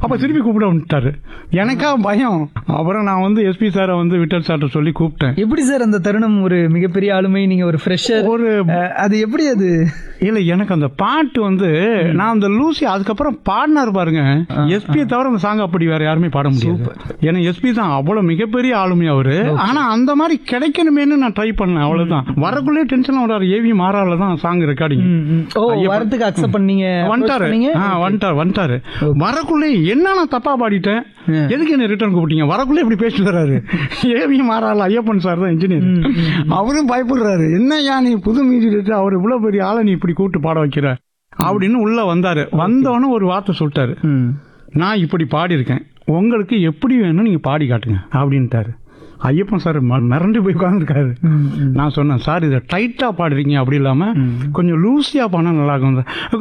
அப்ப திருப்பி கூப்பிட வந்துட்டாரு எனக்கா பயம் அப்புறம் நான் வந்து எஸ்பி சாரை வந்து விட்டல் சார்ட்ட சொல்லி கூப்பிட்டேன் எப்படி சார் அந்த தருணம் ஒரு மிகப்பெரிய ஆளுமை நீங்க ஒரு ஃப்ரெஷர் ஒரு அது எப்படி அது இல்ல எனக்கு அந்த பாட்டு வந்து நான் அந்த லூசி அதுக்கப்புறம் பாடினார் பாருங்க எஸ்பியை தவிர அந்த சாங் அப்படி வேற யாருமே பாட முடியாது ஏன்னா எஸ்பி தான் அவ்வளவு மிகப்பெரிய ஆளுமை அவரு ஆனா அந்த மாதிரி கிடைக்கணுமேன்னு நான் ட்ரை பண்ணேன் அவ்வளவுதான் வரக்குள்ளே டென்ஷன் வராரு ஏவி மாறால தான் சாங் ரெக்கார்டிங் ம், ம். ஓ வரத்துக்கு அக்செப்ட் பண்ணீங்க வந்துட்டாரு approach பண்ணீங்க? ஆ, வந்துட்டாரு வந்துட்டாரு வரக்குள்ளே என்ன நான் தப்பா பாடிட்டேன் எதுக்கு என்ன ரிட்டர்ன் கூப்பிட்டீங்க வரக்குள்ளே இப்படி பேசிட்டு வர்றாரு ஏவி மாறால ஐயப்பன் சார் தான் இன்ஜினியர் அவரும் பயப்படுறாரு என்னய்யா நீ புது மியூசிக் அவர் இவ்வளவு பெரிய ஆளை நீ இப்படி கூப்பிட்டு பாட வைக்கிற அப்படின்னு உள்ள வந்தாரு வந்தவொடனே ஒரு வார்த்தை சொல்லிட்டாரு ம். நான் இப்படி பாடியிருக்கேன் உங்களுக்கு எப்படி வேணும் நீங்க பாடி காட்டுங்க அப்படின்ட்டாரு ஐயப்பன் சார் ம- மிரண்டு போய் உட்காந்துருக்காரு ம், ம். நான் சொன்னேன் சார் இதை டைட்டா பாடுறீங்க அப்படி இல்லாம கொஞ்சம் லூசியா பண்ணா நல்லா இருக்கும்